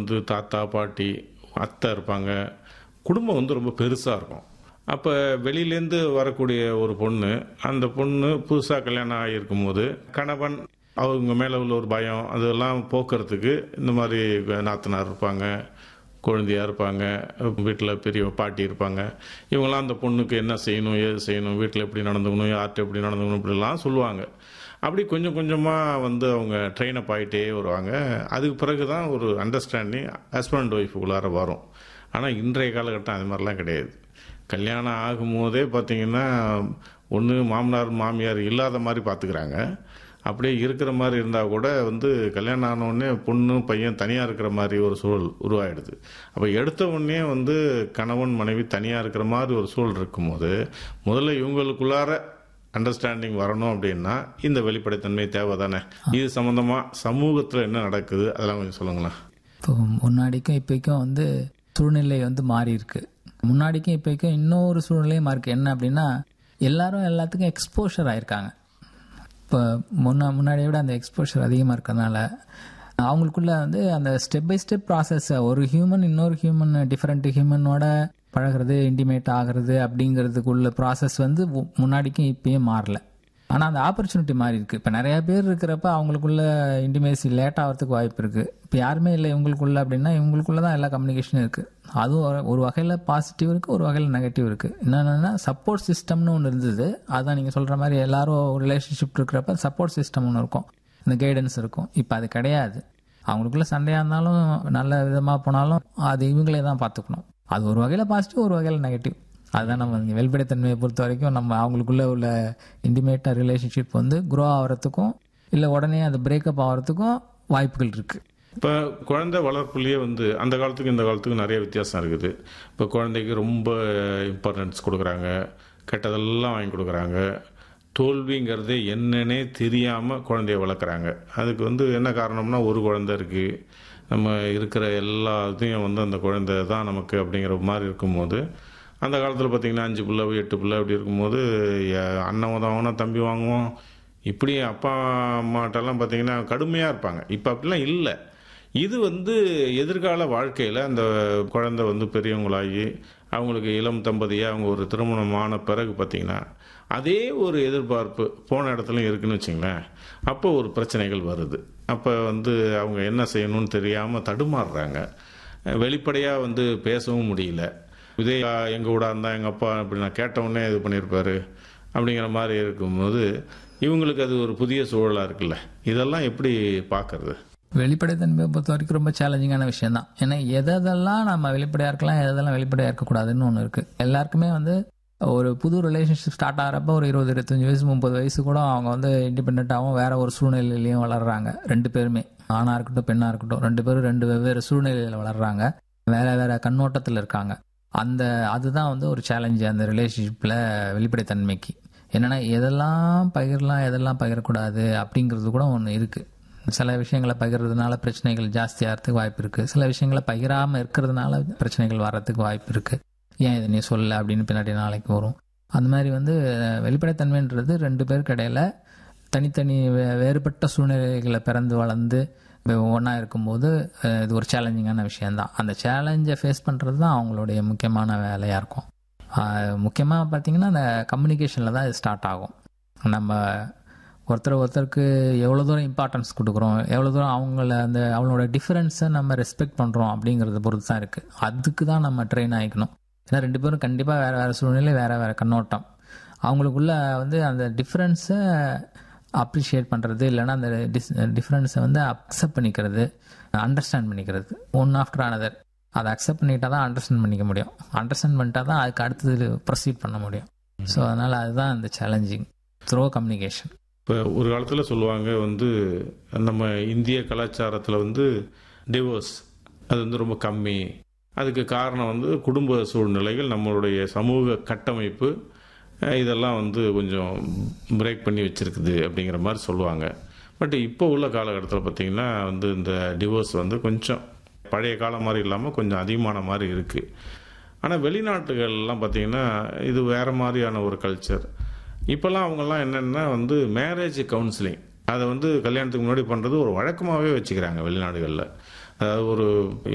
வந்து தாத்தா பாட்டி அத்தை இருப்பாங்க குடும்பம் வந்து ரொம்ப பெருசாக இருக்கும் அப்போ வெளியிலேருந்து வரக்கூடிய ஒரு பொண்ணு அந்த பொண்ணு புதுசாக கல்யாணம் ஆகியிருக்கும் போது கணவன் அவங்க மேலே உள்ள ஒரு பயம் அதெல்லாம் போக்குறதுக்கு இந்த மாதிரி நாத்தனார் இருப்பாங்க குழந்தையா இருப்பாங்க வீட்டில் பெரிய பாட்டி இருப்பாங்க இவங்களாம் அந்த பொண்ணுக்கு என்ன செய்யணும் ஏது செய்யணும் வீட்டில் எப்படி நடந்துக்கணும் யார்கிட்ட எப்படி நடந்துக்கணும் இப்படிலாம் சொல்லுவாங்க அப்படி கொஞ்சம் கொஞ்சமாக வந்து அவங்க ட்ரெயின் அப் ஆகிட்டே வருவாங்க அதுக்கு பிறகு தான் ஒரு அண்டர்ஸ்டாண்டிங் ஹஸ்பண்ட் ஒய்ஃபுக்குள்ளார வரும் ஆனால் இன்றைய காலகட்டம் அது மாதிரிலாம் கிடையாது கல்யாணம் ஆகும்போதே பார்த்தீங்கன்னா ஒன்று மாமனார் மாமியார் இல்லாத மாதிரி பார்த்துக்கிறாங்க அப்படியே இருக்கிற மாதிரி இருந்தால் கூட வந்து கல்யாணம் ஆனவுடனே பொண்ணு பையன் தனியாக இருக்கிற மாதிரி ஒரு சூழல் உருவாயிடுது அப்போ எடுத்த உடனே வந்து கணவன் மனைவி தனியாக இருக்கிற மாதிரி ஒரு சூழல் இருக்கும்போது முதல்ல இவங்களுக்குள்ளார அண்டர்ஸ்டாண்டிங் வரணும் அப்படின்னா இந்த வெளிப்படைத்தன்மை தேவை தானே இது சம்மந்தமாக சமூகத்தில் என்ன நடக்குது அதெல்லாம் கொஞ்சம் சொல்லுங்களேன் இப்போ முன்னாடிக்கும் இப்போக்கும் வந்து சூழ்நிலை வந்து மாறி இருக்கு முன்னாடிக்கும் இப்போக்கும் இன்னொரு சூழ்நிலையும் மாறி இருக்கு என்ன அப்படின்னா எல்லாரும் எல்லாத்துக்கும் எக்ஸ்போஷர் ஆயிருக்காங்க இப்போ முன்ன முன்னாடியை விட அந்த எக்ஸ்போஷர் அதிகமாக இருக்கிறதுனால அவங்களுக்குள்ள வந்து அந்த ஸ்டெப் பை ஸ்டெப் ப்ராசஸை ஒரு ஹியூமன் இன்னொரு ஹியூமன் டிஃப்ரெண்ட் ஹியூமனோட பழகிறது இன்டிமேட் ஆகிறது அப்படிங்கிறதுக்குள்ள ப்ராசஸ் வந்து மு- முன்னாடிக்கும் இப்பயும் மாறல ஆனால் அந்த ஆப்பர்ச்சுனிட்டி மாறி இருக்கு இப்போ நிறைய பேர் இருக்கிறப்ப அவங்களுக்குள்ள இன்டிமேசி லேட் ஆகிறதுக்கு வாய்ப்பு இருக்கு இப்போ யாருமே இல்லை இவங்களுக்குள்ள அப்படின்னா இவங்களுக்குள்ள தான் எல்லா கம்யூனிகேஷனும் இருக்கு அதுவும் ஒரு- ஒரு வகையில் பாசிட்டிவ் இருக்கு ஒரு வகையில் நெகட்டிவ் இருக்கு என்னன்னா சப்போர்ட் சிஸ்டம்னு ஒன்று இருந்தது அதான் நீங்கள் சொல்ற மாதிரி எல்லாரும் ரிலேஷன்ஷிப் இருக்கிறப்ப சப்போர்ட் சிஸ்டம் ஒன்று இருக்கும் இந்த கைடன்ஸ் இருக்கும் இப்போ அது கிடையாது அவங்களுக்குள்ள சண்டையாக இருந்தாலும் நல்ல விதமாக போனாலும் அது இவங்களே தான் பார்த்துக்கணும் அது ஒரு வகையில் பாசிட்டிவ் ஒரு வகையில் நெகட்டிவ் அதுதான் நம்ம இங்க வெளிப்படைத்தன்மையை பொறுத்த வரைக்கும் நம்ம அவங்களுக்குள்ள உள்ள இன்டிமேட்டாக ரிலேஷன்ஷிப் வந்து க்ரோ ஆகிறதுக்கும் இல்லை உடனே அது பிரேக்கப் ஆகிறதுக்கும் வாய்ப்புகள் இருக்கு இப்போ குழந்தை வளர்ப்புலேயே வந்து அந்த காலத்துக்கு இந்த காலத்துக்கு நிறைய வித்தியாசம் இருக்குது இப்போ குழந்தைக்கு ரொம்ப இம்பார்ட்டன்ஸ் கொடுக்குறாங்க கெட்டதெல்லாம் வாங்கி கொடுக்குறாங்க தோல்விங்கிறதே என்னன்னே தெரியாமல் குழந்தைய வளர்க்குறாங்க அதுக்கு வந்து என்ன காரணம்னா ஒரு குழந்தை இருக்குது நம்ம இருக்கிற எல்லா இதையும் வந்து அந்த குழந்தை தான் நமக்கு அப்படிங்கிற மாதிரி இருக்கும்போது அந்த காலத்தில் பார்த்திங்கன்னா அஞ்சு பிள்ளை எட்டு பிள்ளை அப்படி இருக்கும்போது எ- அண்ணன் உதவாங்கன்னா தம்பி வாங்குவோம் இப்படி அப்பா அம்மாட்டெல்லாம் பார்த்தீங்கன்னா கடுமையாக இருப்பாங்க இப்போ அப்படிலாம் இல்லை இது வந்து எதிர்கால வாழ்க்கையில் அந்த குழந்தை வந்து பெரியவங்களாகி அவங்களுக்கு இளம் தம்பதியாக அவங்க ஒரு திருமணம் ஆன பிறகு பார்த்தீங்கன்னா அதே ஒரு எதிர்பார்ப்பு போன இடத்துலையும் இருக்குன்னு வச்சுங்களேன் அப்போ ஒரு பிரச்சனைகள் வருது அப்போ வந்து அவங்க என்ன செய்யணும்னு தெரியாமல் தடுமாறுறாங்க வெளிப்படையாக வந்து பேசவும் முடியல இதே எங்கள் கூட இருந்தால் எங்கள் அப்பா இப்படி நான் கேட்டவுடனே இது பண்ணியிருப்பாரு அப்படிங்கிற மாதிரி இருக்கும்போது இவங்களுக்கு அது ஒரு புதிய சூழலாக இருக்குல்ல இதெல்லாம் எப்படி பார்க்கறது வெளிப்படைத்தன்மையை பொறுத்த வரைக்கும் ரொம்ப சேலஞ்சிங்கான விஷயம் தான் ஏன்னா எதெல்லாம் நம்ம வெளிப்படையாக இருக்கலாம் எதெல்லாம் வெளிப்படையாக இருக்கக்கூடாதுன்னு ஒன்று இருக்குது எல்லாருக்குமே வந்து ஒரு புது ரிலேஷன்ஷிப் ஸ்டார்ட் ஆகிறப்ப ஒரு இருபது இருபத்தஞ்சி வயசு முப்பது வயசு கூட அவங்க வந்து இண்டிபெண்ட்டாகவும் வேற ஒரு சூழ்நிலையிலையும் வளர்றாங்க ரெண்டு பேருமே ஆணாக இருக்கட்டும் பெண்ணாக இருக்கட்டும் ரெண்டு பேரும் ரெண்டு வெவ்வேறு சூழ்நிலையில் வளர்றாங்க வேற வேற கண்ணோட்டத்தில் இருக்காங்க அந்த அதுதான் வந்து ஒரு சேலஞ்சு அந்த ரிலேஷன்ஷிப்பில் வெளிப்படைத்தன்மைக்கு என்னன்னா எதெல்லாம் பகிரலாம் எதெல்லாம் பகிரக்கூடாது அப்படிங்கிறது கூட ஒன்று இருக்குது சில விஷயங்களை பகிர்றதுனால பிரச்சனைகள் ஜாஸ்தியாகிறதுக்கு வாய்ப்பு இருக்குது சில விஷயங்களை பகிராமல் இருக்கிறதுனால பிரச்சனைகள் வர்றதுக்கு வாய்ப்பு இருக்குது ஏன் இதை நீ சொல்ல அப்படின்னு பின்னாடி நாளைக்கு வரும் அந்த மாதிரி வந்து அஹ், வெளிப்படைத்தன்மைன்றது ரெண்டு பேருக்கு இடையில தனித்தனி வே- வேறுபட்ட சூழ்நிலைகளை பிறந்து வளர்ந்து ஒன்றா இருக்கும்போது அஹ், இது ஒரு சேலஞ்சிங்கான விஷயம்தான் அந்த சேலஞ்சை ஃபேஸ் பண்ணுறது தான் அவங்களுடைய முக்கியமான வேலையாக இருக்கும் முக்கியமாக பார்த்தீங்கன்னா அந்த கம்யூனிகேஷனில் தான் இது ஸ்டார்ட் ஆகும் நம்ம ஒருத்தர் ஒருத்தருக்கு எவ்வளோ தூரம் இம்பார்ட்டன்ஸ் கொடுக்குறோம் எவ்வளோ தூரம் அவங்கள அந்த அவங்களோட டிஃபரன்ஸை நம்ம ரெஸ்பெக்ட் பண்ணுறோம் அப்படிங்கிறத பொறுத்து தான் இருக்குது அதுக்கு தான் நம்ம ட்ரெயின் ஆகிக்கணும் ஏன்னா ரெண்டு பேரும் கண்டிப்பாக வேறு வேறு சூழ்நிலை வேறு வேறு கண்ணோட்டம் அவங்களுக்குள்ள வந்து அந்த டிஃப்ரென்ஸை அப்ரிஷியேட் பண்ணுறது இல்லைன்னா அந்த டிஸ் டிஃப்ரென்ஸை வந்து அக்செப்ட் பண்ணிக்கிறது அண்டர்ஸ்டாண்ட் பண்ணிக்கிறது ஒன் ஆஃப்டர் another அதை அக்செப்ட் பண்ணிட்டா தான் அண்டர்ஸ்டாண்ட் பண்ணிக்க முடியும் அண்டர்ஸ்டாண்ட் பண்ணிட்டா தான் அதுக்கு அடுத்தது ப்ரொசீட் பண்ண முடியும் ஸோ அதனால் அதுதான் அந்த சேலஞ்சிங் த்ரோ கம்யூனிகேஷன் இப்போ ஒரு காலத்தில் சொல்லுவாங்க வந்து நம்ம இந்திய கலாச்சாரத்தில் வந்து டிவோர்ஸ் அது வந்து ரொம்ப கம்மி அதுக்கு காரணம் வந்து குடும்ப சூழ்நிலைகள் நம்மளுடைய சமூக கட்டமைப்பு அஹ், இதெல்லாம் வந்து கொஞ்சம் பிரேக் பண்ணி வச்சிருக்குது அப்படிங்கிற மாதிரி சொல்லுவாங்க பட் இப்போ உள்ள காலகட்டத்தில் பார்த்திங்கன்னா வந்து இந்த டிவோர்ஸ் வந்து கொஞ்சம் பழைய காலம் மாதிரி இல்லாமல் கொஞ்சம் அதிகமான மாதிரி இருக்குது ஆனால் வெளிநாட்டுகள்லாம் பார்த்தீங்கன்னா இது வேறு மாதிரியான ஒரு கல்ச்சர் இப்போல்லாம் அவங்கெல்லாம் என்னென்னா வந்து மேரேஜ் கவுன்சிலிங் அதை வந்து கல்யாணத்துக்கு முன்னாடி பண்ணுறது ஒரு வழக்கமாகவே வச்சுக்கிறாங்க வெளிநாடுகளில் அதாவது ஒரு